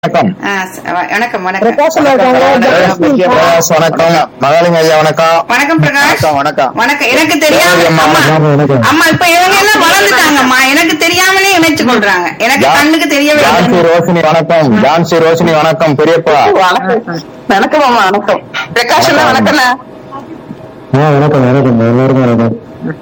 வணக்கம் ஆ, ச- வ- வணக்கம் வணக்கம் பிரகாசம் இருக்காங்க பிரகாஷ் வணக்கம் மகாலிங்க ஐயா வணக்கம் வணக்கம் பிரகாஷ் வணக்கம், வணக்கம். வணக்கம் எனக்கு தெரியாம சரி, அம்மா, அம்மா வணக்கம், வணக்கம். அம்மா இப்ப இவங்க எல்லாம் வளர்ந்துட்டாங்கம்மா எனக்கு தெரியாமலே இணைச்சு கொள்றாங்க எனக்கு ஜா- கண்ணுக்கு தெரியவே ஜான்சி இல்லை. ரோஷினி வணக்கம் ஜான்சி ரோஷினி வணக்கம் பெரியப்பா வணக்கம் வணக்கம் அம்மா வணக்கம் பிரகாஷ் அண்ணா வணக்கம்ண்ணா வணக்கம் வணக்கம் எல்லாருக்கும் வணக்கம்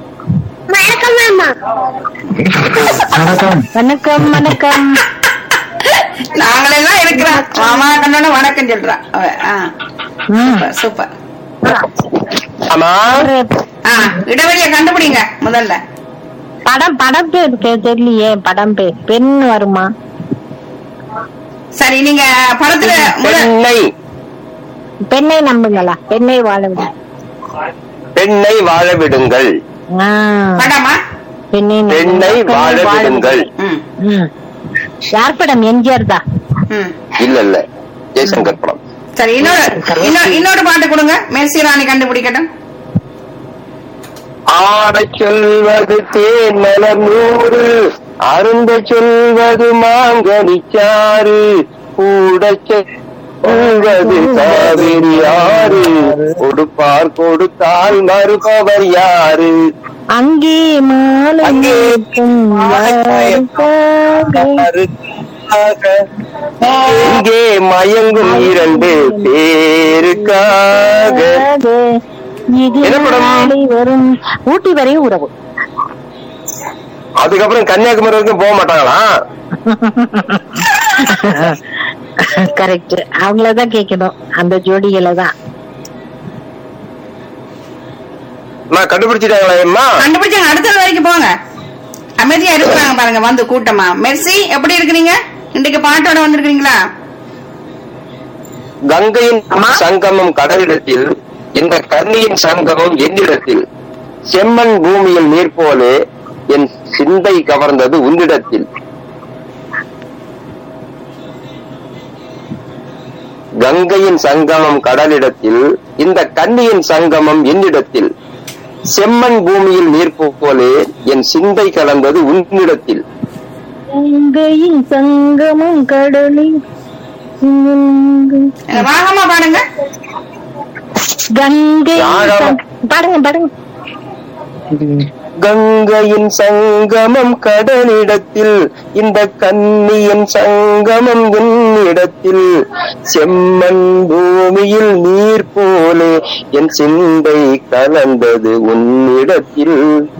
வணக்கம் வணக்கம் வணக்கம் நாங்களெல்லாம் இருக்கிறோம் மாமா கண்ணோட வணக்கம் சொல்றான் அவ. ஆ, சூப்பர், சூப்பர் ஆமா ஆ இடைவெளிய கண்டுபிடிங்க முதல்ல படம் படம் பேர் தெ- தெரியலையே படம் பேர் பெண் வருமா சரி நீங்க படத்துல முதல் பெண்ணை பெண்ணை நம்புங்களா பெண்ணை வாழ விடு. பெண்ணை வாழ விடுங்கள் ஆ, படமா பெண்ணை நம்புங்கள். பெண்ணை வாழ பெண்ணை வாழ விடுங்கள் ம் ம். யார் படம் எம்ஜிஆர் தான் ம் இல்ல இல்ல ஜெய்சங்கர் படம் சரி இன்னொரு இன்னொரு இன்னொரு பாட்டு கொடுங்க மெர்சி ராணி கண்டுபிடிக்கட்டும் ஆடச் சொல்வது தேன் மலர் நூறு அருந்த சொல்வது மாங்கனிச்சாறு கூடச் சொல்வது காவிரி ஆறு கொடுப்பார் கொடுத்தால் மறுபவர் யாரு அங்கே மாலை அங்கே இருக்கும் யாருக்காக? இங்கே மயங்கும் இரண்டு பேருக்காக இது என்ன படம்? நாளை வரும் ஊட்டி வரை உறவு அதுக்கப்புறம் கன்னியாகுமரி வரைக்கும் போக மாட்டாங்களா கரெக்ட் அவங்களதான் கேட்கணும் அந்த ஜோடிகளை தான் அம்மா கண்டுபிடிச்சிட்டாங்களா அம்மா கண்டுபிடிச்சாங்க அடுத்தது வரைக்கும் போங்க அமைதியா இருக்கிறாங்க பாருங்க வந்து கூட்டமா மெர்சி எப்படி இருக்கிறீங்க இன்றைக்கு பாட்டோட வந்திருக்கீங்களா கங்கையின் சங்கமம் கடலிடத்தில் இந்த கன்னியின் சங்கமம் என்னிடத்தில் செம்மண் பூமியில் நீர் போலே என் சிந்தை கவர்ந்தது உன்னிடத்தில் கங்கையின் சங்கமம் கடலிடத்தில் இந்த கன்னியின் சங்கமம் என்னிடத்தில் செம்மண் பூமியில் நீர் போலே என் சிந்தை கலந்தது உன்னிடத்தில் கங்கையின் சங்கமும் கடலில் அஹ் வாகமா பாடுங்க கங்கை யாரும். சங்- பாடுங்க பாடுங்க கங்கையின் சங்கமம் கடலிடத்தில் இந்த கன்னியின் சங்கமம் என்னிடத்தில் செம்மண் பூமியில் நீர் போலே என் சிந்தை கலந்தது உன்னிடத்தில்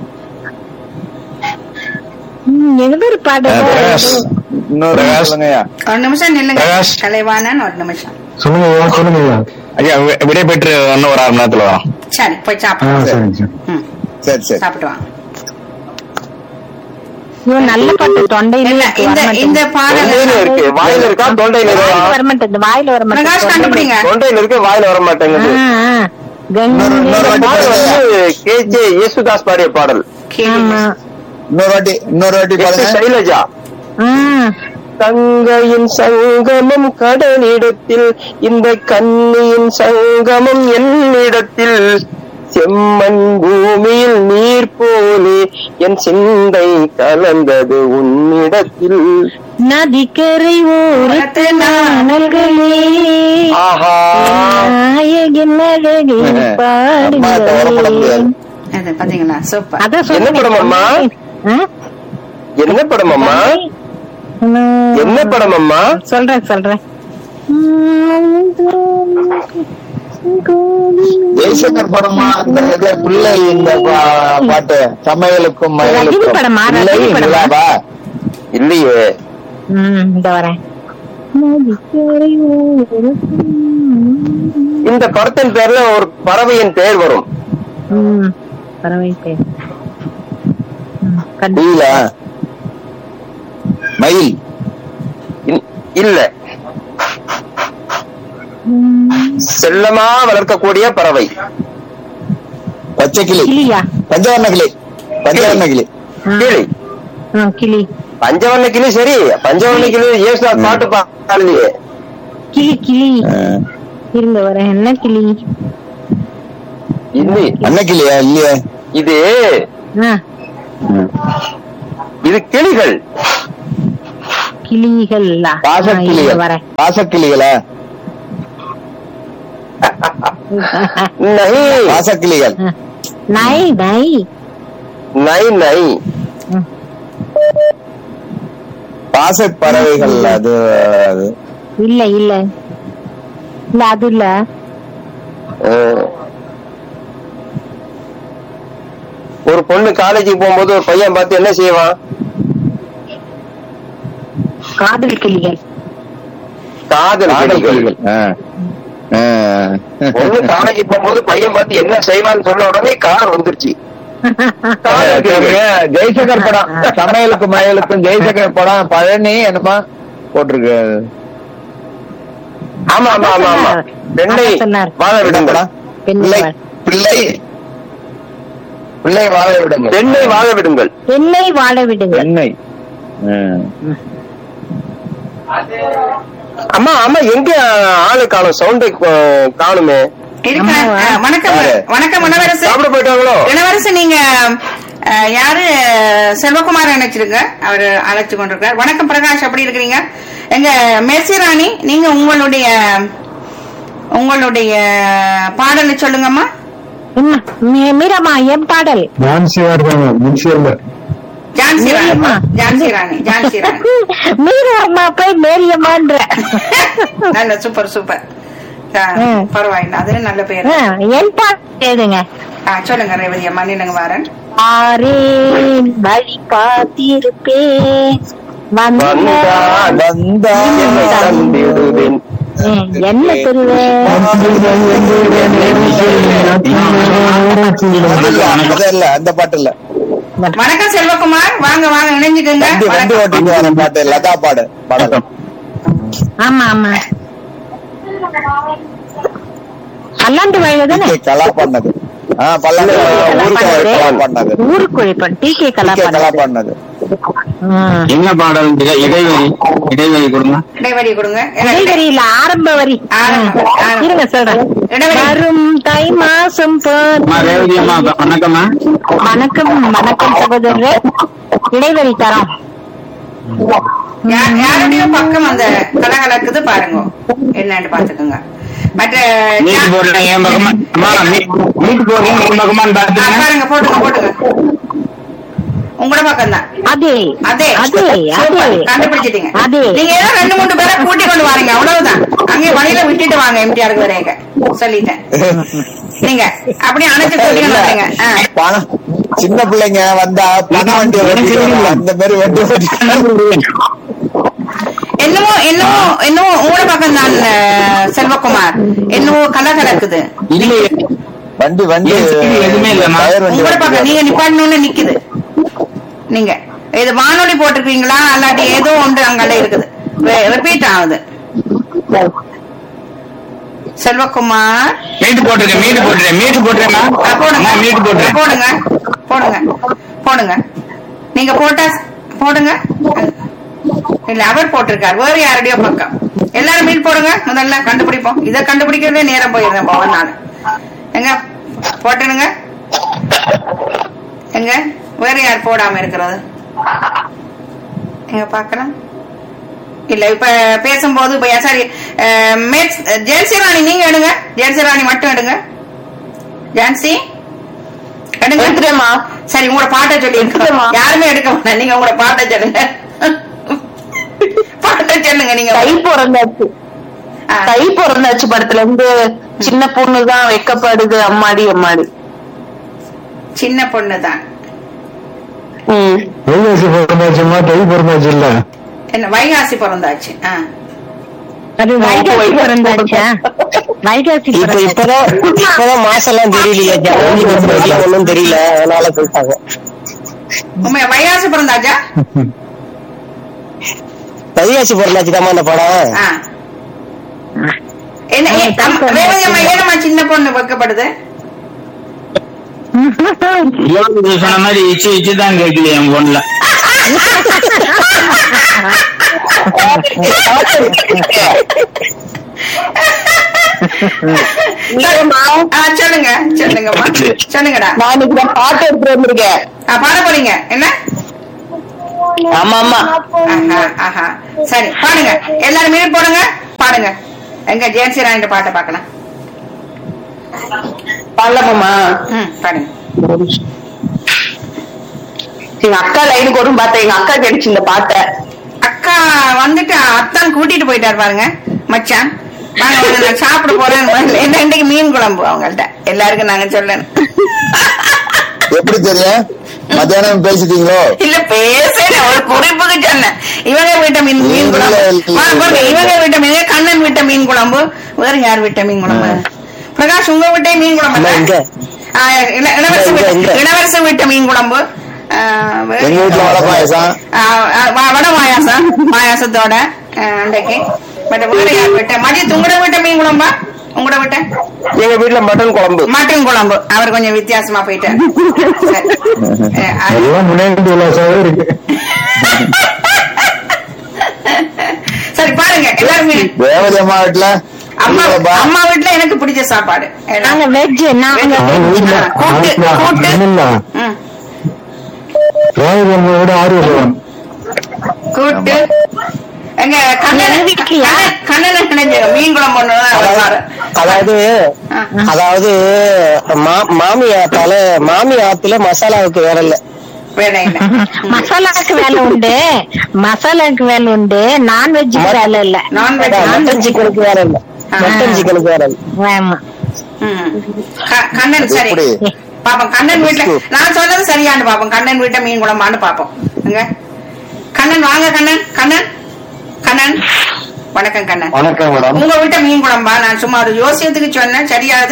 ம், எழுதுற பாடு பிரகாஷ் இன்னொரு சொல்லுங்கய்யா ஒரு நிமிஷம் நில்லுங்க பிரகாஷ். கலைவாணன் ஒரு நிமிஷம் சொல்லுங்க ஐயா சொல்லுங்க ஐயா ஐயா வி- விடை பெற்று இன்னும் ஒரு அரை மணி நேரத்துல வரோம் சரி போய் சாப்பிடுங்க சரிங்க ம், சரி சரி சாப்பிட்டு வாங்க ஐயோ, நல்ல பாட்டு தொண்டையில இல்ல இருக்கு, இந்த வரமாட்டேங்குது. இந்த பாடல் தொண்டையில இருக்கு வாயில இருக்கா தொண்டையில வாயில இருக்கா வரமாட்டேங்குது வாயில பிரகாஷ் வரமாட்டேங்குது கண்டுபிடிங்க தொண்டையில இருக்கு வாயில வர மாட்டேங்குது ஆ, ஆ. கங்கை இன்னொரு வாட்டி பாடல் வந்து கே ஜே யேசுதாஸ் பாடிய பாடல் ஆமா இன்னொரு வாட்டி இன்னொரு வாட்டி எஸ் பாருங்க சைலஜா ஆ. கங்கையின் சங்கமம் கடலிடத்தில் இந்த கன்னியின் சங்கமம் என்னிடத்தில் செம்மண் பூமியில் நீர் போலே என் சிந்தை கலந்தது உன்னிடத்தில் நதிக்கரை ஓரத்து நாணல்களே ஆஹா நாயகன் அழகை அம்மா, இப்ப வரப்பட முடியாது. பாடுகிறேன் அது பாத்தீங்களா சூப்பர் அதான் என்ன சொல்றேன். படம் அம்மா? ஆ? என்ன படம் அம்மா நான் என்ன படம் அம்மா சொல்றேன் சொல்றேன் ஜெய்சங்கர் படமா இந்த இது பிள்ளை இந்த பா- பாட்டு சமையலுக்கும் ரஜினி மயலுக்கும் படமா? பிள்ளை ரஜினி படமா? நிலாவா? இல்லையே ம் இந்த வரேன் நதிக்கரை ஓரத்து இந்த படத்தின் பேர்ல ஒரு பறவையின் பெயர் வரும் ம் பறவை பேர் ம், கண்டு- குயிலா மயில் இ- இல்ல ம், செல்லமா வளர்க்கக்கூடிய பறவை பச்சை கிளி கிளியா பஞ்சவர்ண கிளி பஞ்சவர்ண கிளி ஆ, கிளி ஆ, கிளி பஞ்சவர்ண கிளி சரி பஞ்சவர்ண கிளி ஏசுதாஸ் பாட்டு பாடலையே கிளி கிளி ஆ. இருங்க வரேன் என்ன கிளி இல்லை அன்னக்கிளியா இல்லையே இது ஆ, இது கிளிகள் கிளிகள் பாசக்கிளிகள் வரேன் பாசக்கிளிகளா நை பாசக்கிளிகள் நை நை நை நை பாச பறவைகள் அது அது இல்ல இல்ல இல்ல அது இல்ல அஹ். ஒரு பொண்ணு காலேஜுக்கு போகும்போது ஒரு பையன் பார்த்து என்ன செய்வான் காதல் கிளிகள் காதல் காதல் கிளிகள் கிளிகள் ஆ. ஆ. பொண்ணு காலேஜ் போகும்போது பையன் பார்த்து என்ன செய்வான்னு சொன்ன உடனே கார் வந்துருச்சு காதல் கிளிகள். ஜெய்சங்கர் படம் சமையலுக்கு மயலுக்கும் ஜெய்சங்கர் படம் பழனி என்னமா போட்டிருக்கு ஆமா ஆமா ஆமா ஆமா பெண்ணை அதான் சொன்னார். வாழ என்ன விடுங்கள் படம்? பெண்ணை பிள்ளை வாழ- பிள்ளை பிள்ளை வாழ விடுங்க பெண்ணை வாழ விடுங்கள் பெண்ணை வாழ விடுங்க பெண்ணை ஆ. அம்மா அம்மா எங்க ஆளு காணும் சவுண்டை காணுமே இருக்கிறேன் ஆமாவா? ஆ, வணக்கம் யாரு? வணக்கம் இளவரசு சாப்பிட போயிட்டாங்களோ இளவரசு நீங்க ஆ, யாரு செல்வகுமார் நினைச்சிருங்க அவர் அழைச்சு கொண்டிருக்கார் வணக்கம் பிரகாஷ் எப்படி இருக்கிறீங்க எங்க மெர்சி ராணி நீங்க உங்களுடைய உங்களுடைய பாடலை சொல்லுங்கம்மா என்ன? மீ- மீரம்மா என் பாடல் ஜான்சி ராணி மேரியம்மா. ஜான்சி ராணி ஜான்சி ராணி மீரம்மா போய் மேரியம்மான்ற நல்ல சூப்பர் சூப்பர் ஆ, ம். பரவாயில்ல அது நல்ல பேர் ஆ, என் பாட்டு கேளுங்க ஆ, சொல்லுங்க ரேவதி அம்மா நின்னுங்க வாரன் ஆரேன் வழி பார்த்திருப்பேன் வந்தால் வந்தால் வந்தால் என்னை தந்திடுவேன் ம், என்ன தருவேன் அது இல்ல, அது இல்ல அந்த பாட்டு இல்ல வணக்கம் செல்வகுமார் வாங்க வாங்க இணைஞ்சுக்கோங்க வண்டி வண்டி வணக்கம். ஓட்டிட்டு வர பாட்டு லதா பாடு பாடலாம் ஆமா ஆமா பல்லாண்டு வயது தானே கே கலா பண்ணது ஆ பல்லாண்டு ஊருக்கு கலா பண்ணது ஊருக்குழிப்பன் T K Kala K Kala பண்ணது பண்ணது ம். என்ன பாடல் இட- இடைவெளி இடைவெளி கொடுங்க இடைவெளி கொடுங்க முதல் வரி இல்ல ஆரம்ப வரி ஆரம்ப, ம். ஆரம்ப. இருங்க சொல்றேன் இடைவெளி. வரும் தை மாசம் அம்மா ரேவதி அம்மா வ- வணக்கம்மா வணக்கம் வணக்கம் சகோதரரே இடைவெளி தரோம் யா- யாருடைய பக்கம் அந்த கலகலக்குது பாருங்க என்னன்னு பாத்துக்கோங்க மற்ற மீட் யா- போடுறேன் என் பக்கமா அம்மா மீ- மீட் போடுறேன் என் பக்கமான்னு ஆ, பாத்துங்க பாருங்க போட்டுங்க போட்டுங்க உங்களோட பக்கம் தான் அதே அதே அதே அதே சூப்பர். கண்டுபிடிச்சிட்டீங்க அதே நீங்க ஏதோ ரெண்டு மூணு பேரை கூட்டி கொண்டு வாரீங்க அவ்வளவுதான் அங்கே வழியில விட்டுட்டு வாங்க எம்டிஆருக்கு வரையங்க சொல்லிட்டேன் நீங்க அப்படியே அணைச்சு கூட்டிட்டு வரீங்க ஆ. பணம் சின்ன பிள்ளைங்க வந்தா பண வண்டியை ஓட்டிட்டு வரும். அந்த மாதிரி வண்டி ஓட்டிட்டு என்னமோ என்னமோ என்னமோ உங்களோட பக்கம் தான் அஹ், செல்வகுமார் என்னமோ கலகலக்குது இல்லையே வண்டி வண்டி ஏன் சிக்கல் எதுவுமே இல்லைம்மா. டயர் வண்டி உங்களோட பக்கம் ஓட்டிட்டு நீங்க நிப்பாட்டணும்னு நிக்குது நீங்க இது வானொலி போட்டிருக்கீங்களா அல்லாட்டி ஏதோ ஒன்று அங்கால இருக்குது ரிப்பீட் ஆகுது செல்வகுமார் மீட் போட்டிருக்கேன் மீட் போட்டுறேன் மீட் போட்டுறேம்மா ஆ, போடுங்க அம்மா மீட் போட்டுறேன் போடுங்க போடுங்க போடுங்க நீங்க போட்டா போடுங்க இல்ல அவர் போட்டிருக்கார் வேற யாருடைய பக்கம் எல்லாரும் மீட் போடுங்க முதல்ல கண்டுபிடிப்போம் இதை கண்டுபிடிக்கிறதே நேரம் போயிருந்தேன் பவன் நான் எங்க போட்டுடுங்க எங்க வேற யார் போடாம இருக்கிறது எங்க பாக்கலாம் இல்ல இப்ப பேசும்போது இப்ப சாரி ஜெயன்சி ராணி நீங்க எடுங்க ஜெயன்சி ராணி மட்டும் எடுங்க ஜான்சி எடுங்க சரி உங்களோட பாட்டை சொல்லி யாருமே எடுக்க மாட்டேன் நீங்க உங்களோட பாட்டை சொல்லுங்க பாட்டை சொல்லுங்க நீங்க தை பிறந்தாச்சு ஆ, தை பிறந்தாச்சு படத்துல இருந்து சின்ன பொண்ணுதான் வெக்கப்படுது அம்மாடி அம்மாடி சின்ன பொண்ணு தான் ம் வைகாசி பிறந்தாச்சுமா தை பிறந்தாச்சு இல்ல என்ன வைகாசி பிறந்தாச்சு ஆ. அது வைகாசி பிறந்தாச்சா வைகாசி இப்ப பிறந்தாச்சு இப்பதான் இப்பதான் மாசம் எல்லாம் தெரியலையே ஜனவரி பிப்ரவரி ஒன்னும் தெரியல அதனால சொல்லிட்டாங்க உண்மையா வைகாசி பிறந்தாச்சா வைகாசி பிறந்தாச்சுதாம்மா அந்த படம் ஆ. என்ன ஏ- அம்மா, ரேவதி அம்மா ஏனம்மா சின்ன பொண்ணு வைக்கப்படுது யோகி சொன்ன மாதிரி இச்சு இச்சு தான் கேட்கல என் போன்ல ஆ, சொல்லுங்க சொல்லுங்கம்மா சொல்லுங்கடா நான் இன்னைக்கு தான் பாட்டு எடுத்துட்டு வந்திருக்கேன் ஆ, பாட போறீங்க என்ன ஆமா ஆமா ஆஹா, ஆஹா. சரி பாடுங்க எல்லாரும் மீன் போடுங்க பாடுங்க எங்க ஜெயந்தி ராணிட்ட பாட்டை பார்க்கலாம் பாடலாமா ம் பாடுங்க எங்க அக்கா லைனுக்கு வரும் பார்த்தேன் எங்க அக்கா கிடைச்சு இந்த பாட்டை அக்கா வந்துட்டு அத்தான் கூட்டிட்டு போயிட்டார் பாருங்க மச்சான் வாங்க வந்து நான் சாப்பிட போறேன் முதல்ல. என்ன இன்னைக்கு மீன் குழம்பு அவங்கள்ட்ட எல்லாருக்கும் நாங்க சொல்லணும் எப்படி தெரியும் மத்தியானம் பேசிட்டீங்களோ இல்ல பேசல ஒரு குறிப்புக்கு சொன்னேன் இவங்க வீட்ட மீன் மீன் குழம்பு இல்ல, இல்ல. வா, பாருங்க, இவங்க வீட்ட மீன் கண்ணன் வீட்ட மீன் குழம்பு வேற யார் வீட்ட மீன் குழம்பு பிரகாஷ் உங்க வீட்டே மீன் குழம்பு இல்ல, இங்க. ஆ, இள- இளவரசன் இங்க, வீட்டு- இங்க. இளவரசன் வீட்ட மீன் குழம்பு ஆ, வேற- எங்க வீட்டுல வடை பாயசம் ஆ, ஆ, வ- வடை பாயாசம் பாயாசத்தோட ஆ, அன்றைக்கு மற்ற வேற யார் வீட்ட மதியத்து உங்களோட வீட்ட மீன் குழம்பா உங்களோட வீட்ட எங்க வீட்டுல மட்டன் குழம்பு மட்டன் குழம்பு அவர் கொஞ்சம் வித்தியாசமா போயிட்டார் சரி. ஆ, அது- எல்லாம் முன்னேறி விலாசாவே இருக்கு சரி பாருங்க எல்லாருமே ரேவதி அம்மா வீட்டுல அம்மா இல்லப்பா. அம்மா வீட்டுல எனக்கு பிடிச்ச சாப்பாடு நாங்க வெஜ் நாங்க அவங்க வீட்டுல கூட்டு, கூட்டு. இல்ல ம், ரேவதி அம்மாவோட ஆர்வம் கூட்டு எங்க கண்ணன் எங்க வீட்லயா? கண்ணன் நினைஞ்ச மீன் குழம்பு ஒண்ணுதான் அவர் பாரு. அதாவது ஆ. அதாவது மா- மாமி ஆத்தால மாமி ஆத்துல மசாலாவுக்கு வேற இல்ல வேலை இல்ல மசாலாக்கு வேலை உண்டு மசாலாக்கு வேலை உண்டு நான்வெஜ்ஜுக்கு வேலை இல்ல நான்வெஜ் மட்டன் சிக்கனுக்கு வேற இல்ல மட்டன் சிக்கனுக்கு வேற இல்ல ஆமா ம். க- கண்ணன் சரி எப்படி? பாப்போம் கண்ணன் வீட்டுல நான் சொன்னது சரியான்னு பாப்போம் கண்ணன் வீட்டை மீன் குழம்பான்னு பாப்போம் எங்க கண்ணன் வாங்க கண்ணன் கண்ணன் கண்ணன் வணக்கம் கண்ணன் வணக்கம் மேடம் உங்க வீட்டை மீன் குழம்பா நான் சும்மா ஒரு யோசியத்துக்கு சொன்னேன் சரியாது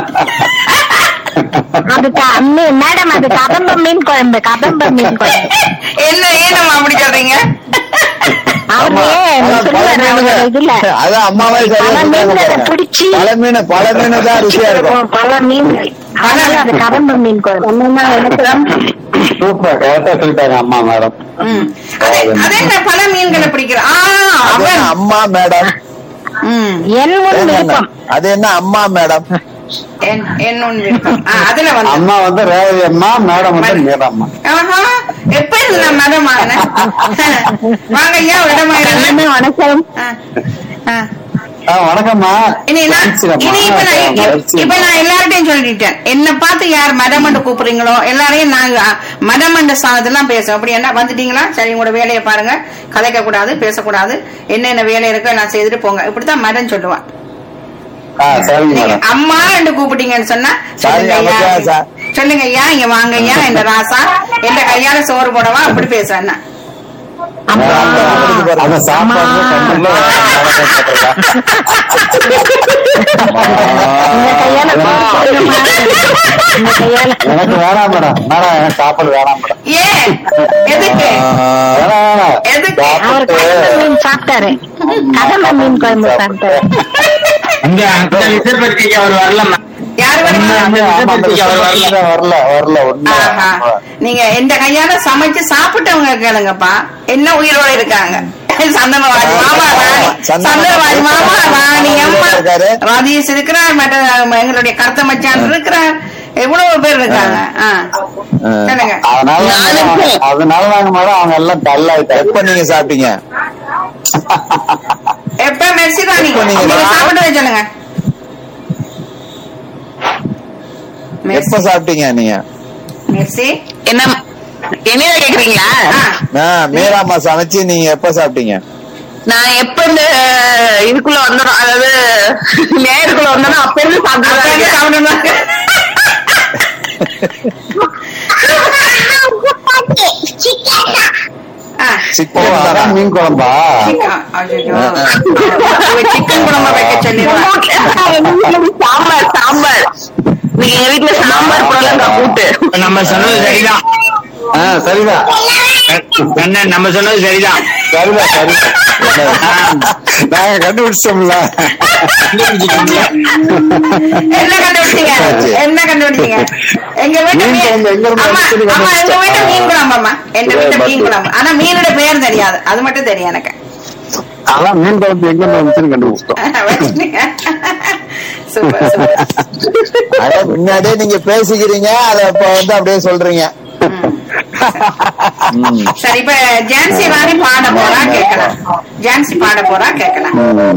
அது க- மீ- மேடம் அது கதம்ப மீன் குழம்பு கதம்ப மீன் குழம்பு என்ன ஏனம்மா அப்படி சொல்றீங்க அவரு சொல்லுவாரு அவங்க இதுல அதான் அம்மாவே சரியா பல சொல்றாங்க மீன்களை பாருங்க. பிடிச்சி பல மீன் பல மீன் தான் ருசியா இருக்கும் பல மீன் அதனால அது கதம்ப மீன் குழம்பு என்னன்னா எனக்கு சூப்பர் கரெக்டா சொல்லிட்டாங்க அம்மா மேடம் ம். அது அது என்ன பல மீன்களை பிடிக்கிற ஆ அது அவன் என்ன அம்மா மேடம் ம். என் முன் விருப்பம் அது என்ன அம்மா மேடம் என் என் உன் விருப்பம் ஆ, அதுல வந்து அம்மா வந்து ரேவதி அம்மா மேடம் வந்து மீரம்மா ஆஹா எப்ப இருந்து நான் மதம் ஆனேன் வாங்க ஐயா இடமாயிரம் எல்லாமே வணக்கம் ஆ, வணக்கம்மா இனி நான் மகிழ்ச்சிடம்மா. இனி இப்ப நான் இப்ப- மகிழ்ச்சி. இப்ப நான் எல்லார்ட்டையும் சொல்லிட்டேன் என்ன பார்த்து யார் மதமண்டு கூப்பிடுறீங்களோ எல்லாரையும் நாங்க மதமண்ட ஸ்தானத்தெல்லாம் பேசுவோம் அப்படி என்ன வந்துட்டீங்களா சரி உங்களோட வேலையை பாருங்க கலைக்க கூடாது பேசக்கூடாது என்னென்ன வேலை இருக்கோ நான் செய்துட்டு போங்க இப்படித்தான் மதம் சொல்லுவான் ஆ சரிங்க நீங்க மேடம் அம்மா என்று கூப்பிட்டீங்கன்னு சொன்னா சாரி, சொல்லுங்க ஐயா அமைதியா சார். சொல்லுங்க ஐயா இங்க வாங்க ஐயா இந்த ராசா எந்த கையால சோறு போடவா அப்படி பேசுவேன் நான். அத சாப்பாடு கண்டிப்பா இந்த கையால போடுமா இந்த கையால எனக்கு வேணாம் மேடம் மேடம் எனக்கு சாப்பாடு வேணாம் மேடம் ஏன் எதுக்கு வேணாம் வேணாம் எதுக்கு அவர் கதம்ப மீன் சாப்பிட்டாரு கதம்ப மீன் குழம்பு சாப்பிட்டாரு இங்க அந்த விசர்பத்திக்கு அவர் வரலம்மா யாரு வரீங்க அந்த விசர்பத்திக்கு அவர் வரல வரல வரல ஒண்ணு ஆஹா. நீங்க எந்த கையால சமைச்சு சாப்பிட்டவங்க கேளுங்கப்பா என்ன உயிரோட இருக்காங்க சந்தனவாஜ் மாமா ராணி சந்தனவாஜ் மாமா ராணி அம்மா இருக்காரு. ராஜேஷ் இருக்கிறார் மற்ற எங்களுடைய கருத்த மச்சான் இருக்கிறார் எவ்வளவு பேர் இருக்காங்க ஆ. சொல்லுங்க அதனால நாங்க- அதனால நாங்க மேடம் அவங்க எல்லாம் டல் ஆயிட்டாங்க எப்ப நீங்க சாப்பிட்டீங்க எப்ப மெர்சி ராணி இப்ப நீங்க நீங்க சாப்பிட்டு சொல்லுங்க மெர்சி எப்ப சாப்பிட்டீங்க நீங்க மெர்சி என்ன என்னைய கேக்குறீங்களா ஆ. ஆ, மீராம்மா சமைச்சு நீங்க எப்ப சாப்பிட்டீங்க நான் எப்ப இந்த அஹ், இதுக்குள்ள வந்தோம் அதாவது நேருக்குள்ள வந்தோம் அப்ப இருந்து அப்ப இருந்து சாப்பிட்டு சாப்பிடுங்க ஆ. சிக்கன் தானா? அதான் மீன் குழம்பா சிக்கன். ஐயையோ. இவ சிக்கன் குழம்பு வைக்க சொல்லிடுவா சாம்பார் சாம்பார் நீங்க எங்க வீட்டுல சாம்பார் புடலங்காய் கூட்டு இப்ப நம்ம சொன்னது சரிதான் ஆ சரிதான் கண்ணன் நம்ம சொன்னது சரிதான் சரிதான் சரிதான் ஆ, நாங்க கண்டுபிடிச்சோம்ல கண்டுபிடிச்சிட்டீங்களா? என்ன கண்டுபிடிச்சீங்க என்ன கண்டுபிடிச்சீங்க எங்க வீட்டு மீன் மீன் குழம்பு எங்க இருந்து அம்மா அடிக்கடி அம்மா எங்க வீட்டு கண்டுபிடிச்சோம். மீன் குழம்பு அம்மா எங்க வீட்டு மீன் குழம்பு ஆனா மீனோட பெயர் தெரியாது அது மட்டும் தெரியும் எனக்கு அதான் மீன் குழம்பு எங்க இருந்து வந்துச்சுன்னு கண்டுபிடிச்சிட்டோம் வச்சுட்டீங்க. சூப்பர் சூப்பர் அட, முன்னாடியே நீங்க பேசிக்கிறீங்க அத இப்ப வந்து அப்படியே சொல்றீங்க ம். ம். சரி இப்ப ஜான்சி ராணி பாட போறா கேட்கலாம் ஜான்சி பாட போறா கேட்கலாம்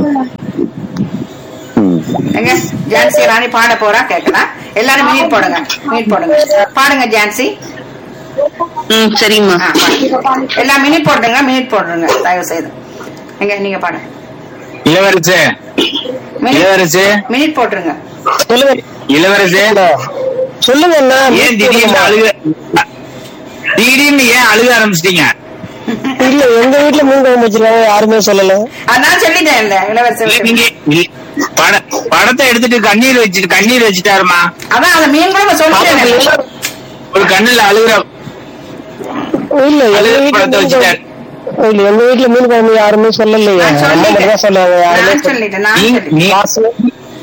எங்க ஜான்சி ராணி பாட போறா கேட்கலாம் எல்லாரும் மீட் போடுங்க மீட் போடுங்க பாடுங்க ஜான்சி ம் சரிங்கம்மா ஆ, பாடுங்க. எல்லாம் மினிட் போடுங்க மினிட் போடுங்க தயவு செய்து எங்க நீங்க பாடுங்க இளவரசே இளவரசே மினிட் போட்டுருங்க சொல்லுங்க இளவரசே சொல்லுங்க என்ன ஏன் திடீர்னு அழுக திடீர்னு ஏன் அழுக ஆரம்பிச்சிட்டீங்க இல்ல எங்க வீட்டுல மீன் குழம்பு வச்சிருக்காங்க யாருமே சொல்லல அதான் சொல்லிட்டேன் இல்ல இளவரசர் நீங்க இல்ல, பட- படத்தை எடுத்துட்டு கண்ணீர் வச்சுட்டு கண்ணீர் வச்சுட்டாருமா அதான் அந்த மீன் கூட சொல்லிட்டேன் ஒரு கண்ணுல அழுகுற இல்ல எங்க அழுகுற வீட்டுல படத்தை மீன் வச்சுட்டாரு குழம்பு- இல்ல எங்க வீட்டுல மீன் குழம்பு யாருமே சொல்லலையே நான் அம்மா மட்டும் தான் சொன்னாங்க யாருமே நான் சொல்லிட்டேன் நான் நீ- சொல்லிட்டேன் நீ- காசு-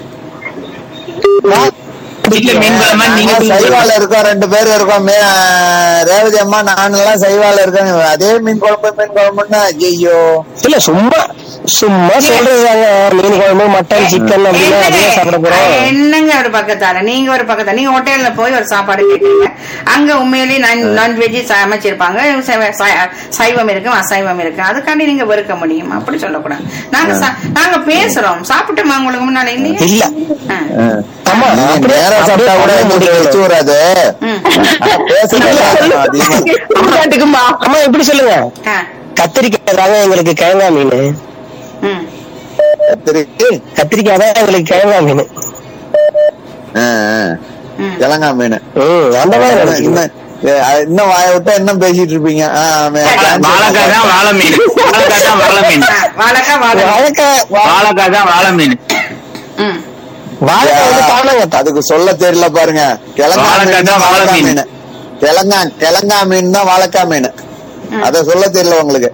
வீட்டுல மீன் குழம்பா நீங்க நாங்க சைவால இருக்கோம் ரெண்டு பேரும் இருக்கோம் மே- ரேவதி அம்மா நானெல்லாம் சைவால இருக்கேன் அதே மீன் குழம்பு மீன் குழம்புன்னா ஐயோ இல்ல சும்மா சும்மா சொல்றதுதாங்க மீன் குழம்பு மட்டன் சிக்கன் அப்படின்னா அதே சாப்பிட போறோம் என்னங்க ஒரு பக்கத்தால நீங்க ஒரு பக்கத்தால நீங்க ஹோட்டல்ல போய் ஒரு சாப்பாடு கேட்குறீங்க அங்க உண்மையிலேயே நான்வெஜ் சமைச்சிருப்பாங்க சைவ- சை- சைவம் இருக்கும் அசைவம் இருக்கு அதுக்காண்டி நீங்க வெறுக்க முடியும் அப்படி சொல்லக்கூடாது நாங்க சா- நாங்க பேசுறோம் சாப்பிட்டோமா உங்களுக்கு முன்னால இல்லையா இல்ல ஆ. ஆமா நீங்க அப்படியே- நேரா சாப்பிட்டா கூட அப்படியே எங்களுக்கு வச்சு வராது ம். ஆனா பேசுறது அதிகமா இருக்கு. பாட்டுக்குமா அம்மா இப்படி சொல்லுங்க ஆ. கத்திரிக்காய் தாங்க எங்களுக்கு கிழங்கா மீன் ம். கத்திரிக்கு கத்திரிக்காய் தான் எங்களுக்கு கிழங்கா மீன் ஆ, ஆ. ம். கிழங்கா மீன் ம் அந்த மாதிரி நினைச்சுக்கோங்க. இன்னும் ஏ, அது இன்னும் வாய விட்டா இன்னும் பேசிட்டு இருப்பீங்க ஆ, மே- வாழைக்காய் தான் வாழை மீன் வாழைக்காய் தான் வாழை மீன் ஆ, வாழைக்காய் வாழை வாழைக்காய் வா- வாழைக்காய் தான் வாழை மீன் ம். வாழைக்காய் வந்து காணாங்க அதுக்கு சொல்ல தெரியல பாருங்க கிழங்கா வாழைக்காய் மீன் தான் தான் வாழை வாழைக்காய் மீன். மீன் கிழங்கா கிழங்கா மீன் தான் வாழைக்காய் மீன் அத சொல்ல தெரியல உங்களுக்கு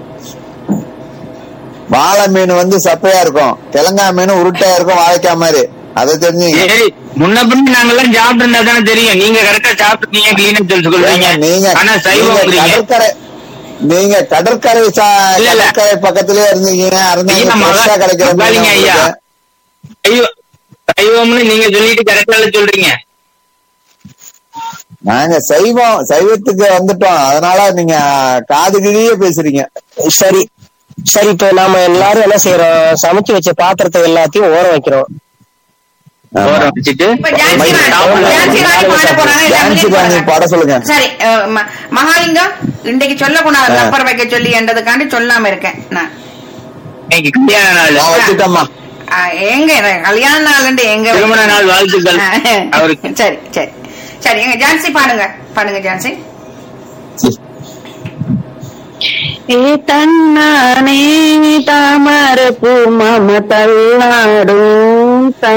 வாழை மீன் வந்து சப்பையா இருக்கும் கிழங்கா மீன் உருட்டையா இருக்கும் வாழைக்காய் மாதிரி அதை தெரிஞ்சுங்க சரி முன்ன பின்ன நாங்கெல்லாம் சாப்பிட்டு இருந்தா தானே தெரியும் நீங்க கரெக்டா சாப்பிட்டுருக்கீங்க கிளீனா தெரிஞ்சு கொள்றீங்க ஏங்க, நீங்க ஆனா நீங்க சைவம் கடற்கரை நீங்க கடற்கரை சா- இல்ல, இல்ல. கடற்கரை பக்கத்திலே இருந்தீங்க இருந்தீங்க ஐயா, மகா- ஃப்ரெஷ்ஷா கிடைக்கிற மீன் மகாலிங்க ஐயா. உங்களுக்கு. சைவம் சைவம்னு நீங்க சொல்லிட்டு கரெக்டா சொல்றீங்க நாங்க சைவம் சைவத்துக்கு வந்துட்டோம் அதனால நீங்க காது கிழியே பேசுறீங்க சரி சரி இப்ப நாம எல்லாரும் என்ன செய்யறோம் சமைச்சு வச்ச பாத்திரத்தை எல்லாத்தையும் ஓரம் வைக்கிறோம் ஓர வச்சுட்டு இப்ப ஜான்சி ராணி ஜான்சி ராணி பாட போறாங்க எல்லாம் ஜான்சி minute ராணி போடுங்க. பாட சொல்லுங்க சரி அஹ், ம- மகாலிங்கம் இன்றைக்கு சொல்லக்கூடாது நம்பர் வைக்க சொல்லி என்றதுக்காண்டி சொல்லாம இருக்கேன் நான் இன்னைக்கு கல்யாண நாள் நான் வச்சுட்டேம்மா ஆ, எங்க எனக்கு கல்யாண நாள் எங்க திருமண நாள் வாழ்த்துக்கள் அவருக்கு சரி சரி சரி எங்க ஜான்சி பாடுங்க பாடுங்க ஜான்சி ఏ తన్నానే తామర పూ మమ తల్లాడు